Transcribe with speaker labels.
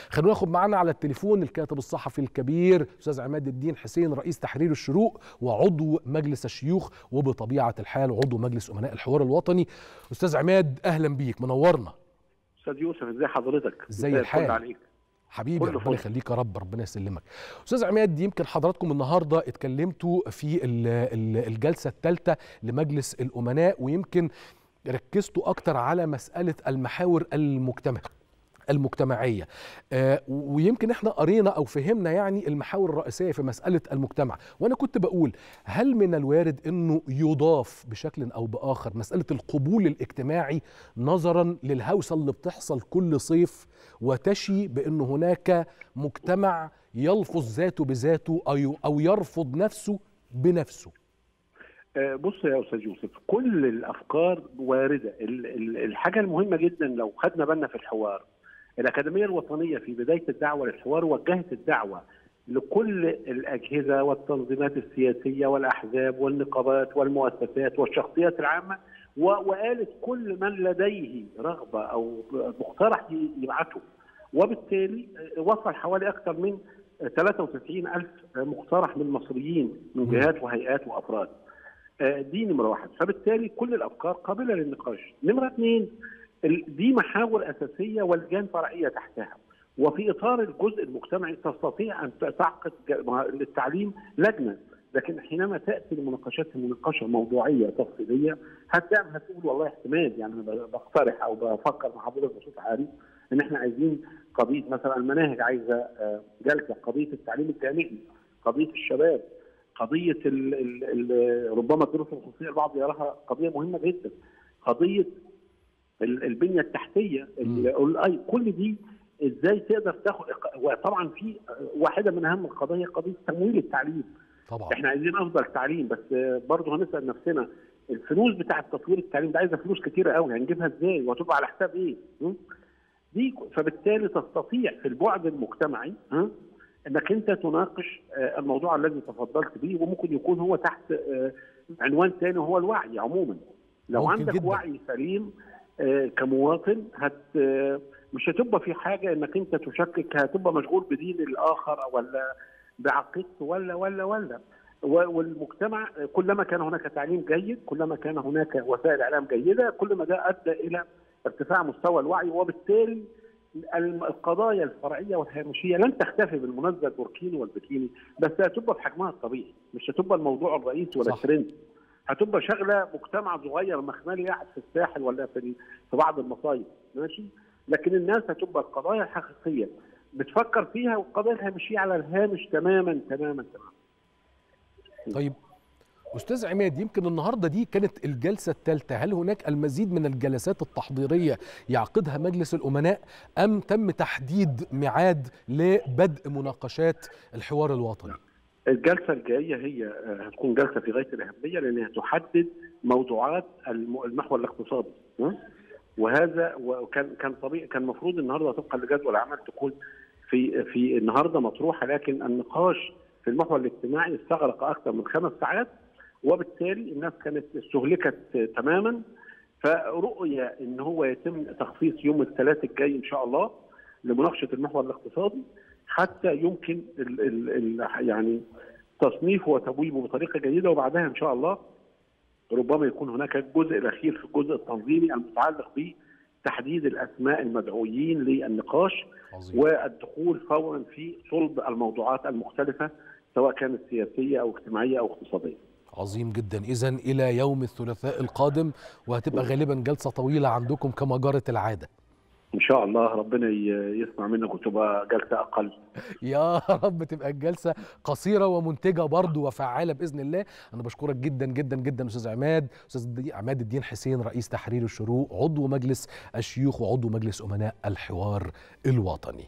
Speaker 1: خلونا ناخد معانا على التليفون الكاتب الصحفي الكبير استاذ عماد الدين حسين رئيس تحرير الشروق وعضو مجلس الشيوخ وبطبيعه الحال عضو مجلس امناء الحوار الوطني استاذ عماد اهلا بيك منورنا
Speaker 2: استاذ يوسف ازي حضرتك
Speaker 1: ازي الحال
Speaker 2: عليك
Speaker 1: حبيبي ربنا يخليك يا رب ربنا يسلمك استاذ عماد يمكن حضراتكم النهارده اتكلمتوا في الجلسه الثالثه لمجلس الامناء ويمكن ركزتوا اكتر على مساله المحاور المجتمع المجتمعيه آه ويمكن احنا قرينا او فهمنا يعني المحاور الرئيسيه في مساله المجتمع وانا كنت بقول هل من الوارد انه يضاف بشكل او باخر مساله القبول الاجتماعي نظرا للهوسه اللي بتحصل كل صيف وتشي بان هناك مجتمع يلفظ ذاته بذاته او او يرفض نفسه بنفسه
Speaker 2: بص يا استاذ يوسف كل الافكار وارده الحاجه المهمه جدا لو خدنا بالنا في الحوار الأكاديمية الوطنية في بداية الدعوة للحوار وجهت الدعوة لكل الأجهزة والتنظيمات السياسية والأحزاب والنقابات والمؤسسات والشخصيات العامة وقالت كل من لديه رغبة أو مقترح يبعته وبالتالي وصل حوالي أكثر من 93 ألف مقترح من المصريين من جهات وهيئات وأفراد دي نمرة واحد فبالتالي كل الأفكار قابلة للنقاش نمرة اثنين دي محاور اساسيه ولجان فرعيه تحتها وفي اطار الجزء المجتمعي تستطيع ان تعقد للتعليم لجنه لكن حينما تاتي المناقشات مناقشه موضوعيه تفصيليه هتعمل هتقول والله احتمال يعني انا بقترح او بفكر مع حضرتك بصوت عالي ان احنا عايزين قضيه مثلا المناهج عايزه جلسه قضيه التعليم الجامعي قضيه الشباب قضيه ال ال ال ربما الدروس الخصوصيه البعض يراها قضيه مهمه جدا قضيه البنيه التحتيه الاي كل دي ازاي تقدر تاخد وطبعا في واحده من اهم القضايا قضيه تمويل التعليم
Speaker 1: طبعا
Speaker 2: احنا عايزين افضل تعليم بس برضه هنسال نفسنا الفلوس بتاعه تطوير التعليم ده عايزه فلوس كتيره قوي هنجيبها ازاي وهتبقى على حساب ايه دي فبالتالي تستطيع في البعد المجتمعي ها انك انت تناقش الموضوع الذي تفضلت به وممكن يكون هو تحت عنوان ثاني وهو الوعي عموما لو عندك جداً. وعي سليم كمواطن هت مش هتبقى في حاجه انك انت تشكك هتبقى مشغول بدين الاخر ولا بعقيدته ولا ولا ولا والمجتمع كلما كان هناك تعليم جيد كلما كان هناك وسائل اعلام جيده كل ما ده ادى الى ارتفاع مستوى الوعي وبالتالي القضايا الفرعيه والهامشيه لن تختفي بالمناسبه البوركيني والبكيني بس هتبقى في حجمها الطبيعي مش هتبقى الموضوع الرئيسي ولا الترند هتبقى شغله مجتمع صغير مخملي قاعد في الساحل ولا في في بعض المصايف ماشي لكن الناس هتبقى القضايا الحقيقيه بتفكر فيها والقضايا الهامشيه على الهامش تماما تماما تماما
Speaker 1: طيب استاذ عماد يمكن النهارده دي كانت الجلسه الثالثه هل هناك المزيد من الجلسات التحضيريه يعقدها مجلس الامناء ام تم تحديد ميعاد لبدء مناقشات الحوار الوطني
Speaker 2: الجلسه الجايه هي هتكون جلسه في غايه الاهميه لانها تحدد موضوعات المحور الاقتصادي وهذا وكان كان طبيعي كان المفروض النهارده طبقا لجدول العمل تكون في في النهارده مطروحه لكن النقاش في المحور الاجتماعي استغرق اكثر من خمس ساعات وبالتالي الناس كانت استهلكت تماما فرؤيه ان هو يتم تخصيص يوم الثلاث الجاي ان شاء الله لمناقشه المحور الاقتصادي حتى يمكن ال ال ال يعني تصنيفه وتبويبه بطريقه جيده وبعدها ان شاء الله ربما يكون هناك الجزء الاخير في الجزء التنظيمي المتعلق بتحديد الاسماء المدعويين للنقاش عظيم. والدخول فورا في صلب الموضوعات المختلفه سواء كانت سياسيه او اجتماعيه او اقتصاديه.
Speaker 1: عظيم جدا اذا الى يوم الثلاثاء القادم وهتبقى غالبا جلسه طويله عندكم كما جرت العاده.
Speaker 2: ان شاء الله ربنا يسمع منك وتبقى جلسه اقل
Speaker 1: يا رب تبقى الجلسه قصيره ومنتجه برضه وفعاله باذن الله انا بشكرك جدا جدا جدا استاذ عماد استاذ عماد الدين حسين رئيس تحرير الشروق عضو مجلس الشيوخ وعضو مجلس امناء الحوار الوطني